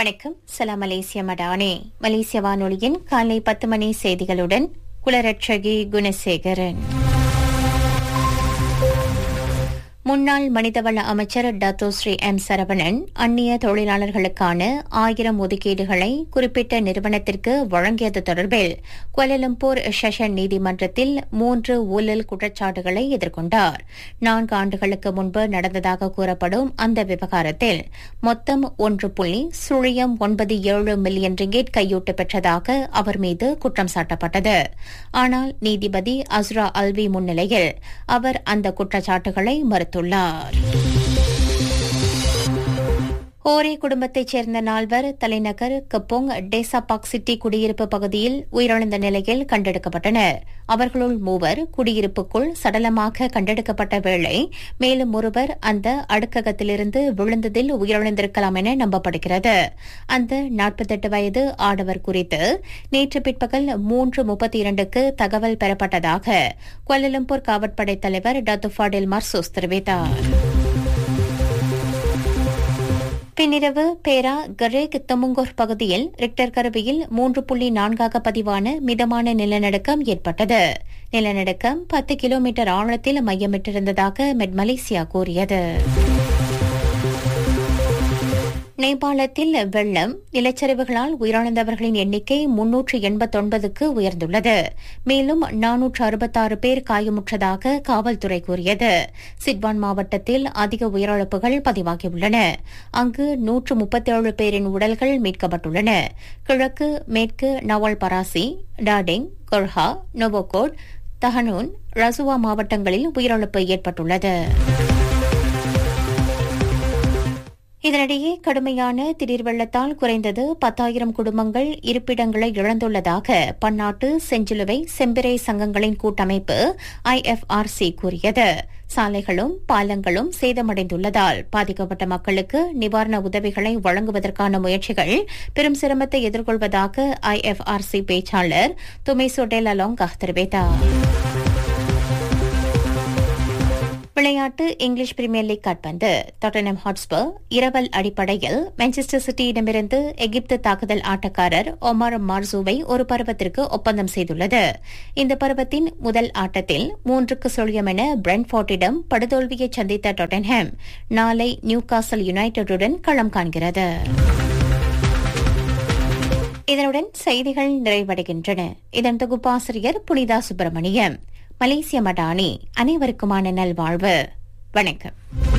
வணக்கம் சலாம் மலேசிய மடானே மலேசிய வானொலியின் காலை பத்து மணி செய்திகளுடன் குலரட்சகி குணசேகரன் முன்னாள் மனிதவள அமைச்சர் டத்தோ ஸ்ரீ எம் சரவணன் அந்நிய தொழிலாளர்களுக்கான ஆயிரம் ஒதுக்கீடுகளை குறிப்பிட்ட நிறுவனத்திற்கு வழங்கியது தொடர்பில் கோலலம்பூர் செஷன் நீதிமன்றத்தில் மூன்று ஊழல் குற்றச்சாட்டுகளை எதிர்கொண்டார் நான்கு ஆண்டுகளுக்கு முன்பு நடந்ததாக கூறப்படும் அந்த விவகாரத்தில் மொத்தம் ஒன்று புள்ளி சுழியம் ஒன்பது ஏழு மில்லியன் ரிங்கெட் கையூட்டு பெற்றதாக அவர் மீது குற்றம் சாட்டப்பட்டது ஆனால் நீதிபதி அஸ்ரா அல்வி முன்னிலையில் அவர் அந்த குற்றச்சாட்டுகளை மறுத்துள்ளார் ஓரே குடும்பத்தைச் சேர்ந்த நால்வர் தலைநகர் கப்போங் டேசாபாக் சிட்டி குடியிருப்பு பகுதியில் உயிரிழந்த நிலையில் கண்டெடுக்கப்பட்டனர் அவர்களுள் மூவர் குடியிருப்புக்குள் சடலமாக கண்டெடுக்கப்பட்ட வேளை மேலும் ஒருவர் அந்த அடுக்ககத்திலிருந்து விழுந்ததில் உயிரிழந்திருக்கலாம் என நம்பப்படுகிறது அந்த நாற்பத்தெட்டு வயது ஆடவர் குறித்து நேற்று பிற்பகல் மூன்று முப்பத்தி இரண்டுக்கு தகவல் பெறப்பட்டதாக கோலலம்பூர் காவற்படை தலைவர் டத்துஃபாடில் மர்சூஸ் தெரிவித்தார் பின்னிரவு பேரா கரேக் தமுங்கோர் பகுதியில் ரிக்டர் கருவியில் மூன்று புள்ளி நான்காக பதிவான மிதமான நிலநடுக்கம் ஏற்பட்டது நிலநடுக்கம் பத்து கிலோமீட்டர் ஆழத்தில் மையமிட்டிருந்ததாக மெட் மலேசியா கூறியது நேபாளத்தில் வெள்ளம் நிலச்சரிவுகளால் உயிரிழந்தவர்களின் எண்ணிக்கை முன்னூற்று எண்பத்தொன்பதுக்கு உயர்ந்துள்ளது மேலும் நானூற்று அறுபத்தாறு பேர் காயமுற்றதாக காவல்துறை கூறியது சிட்வான் மாவட்டத்தில் அதிக உயிரிழப்புகள் பதிவாகியுள்ளன அங்கு நூற்று முப்பத்தேழு பேரின் உடல்கள் மீட்கப்பட்டுள்ளன கிழக்கு மேற்கு நவல் பராசி டாடிங் கொர்ஹா நோவோகோட் தஹனூன் ரசுவா மாவட்டங்களில் உயிரிழப்பு ஏற்பட்டுள்ளது இதனிடையே கடுமையான திடீர் வெள்ளத்தால் குறைந்தது பத்தாயிரம் குடும்பங்கள் இருப்பிடங்களை இழந்துள்ளதாக பன்னாட்டு செஞ்சிலுவை செம்பிரை சங்கங்களின் கூட்டமைப்பு ஐஎஃப்ஆர்சி கூறியது சாலைகளும் பாலங்களும் சேதமடைந்துள்ளதால் பாதிக்கப்பட்ட மக்களுக்கு நிவாரண உதவிகளை வழங்குவதற்கான முயற்சிகள் பெரும் சிரமத்தை எதிர்கொள்வதாக ஐஎஃப்ஆர்சி பேச்சாளர் துமைசோ டெலலாங் தெரிவித்தார் விளையாட்டு இங்கிலீஷ் பிரீமியர் லீக் காட்பந்து டாட்டனம் ஹாட்ஸ்பர் இரவல் அடிப்படையில் மான்செஸ்டர் சிட்டியிடமிருந்து எகிப்து தாக்குதல் ஆட்டக்காரர் ஒமார் மார்சூவை ஒரு பருவத்திற்கு ஒப்பந்தம் செய்துள்ளது இந்த பருவத்தின் முதல் ஆட்டத்தில் மூன்றுக்கு சொழியம் என பிரென்ஃபோர்ட்டிடம் படுதோல்வியை சந்தித்த டாட்டன்ஹாம் நாளை நியூ காசல் யுனைடெடுடன் களம் காண்கிறது இதனுடன் செய்திகள் நிறைவடைகின்றன இதன் தொகுப்பாசிரியர் புனிதா சுப்பிரமணியம் மலேசிய மடானி அனைவருக்குமான நல்வாழ்வு வணக்கம்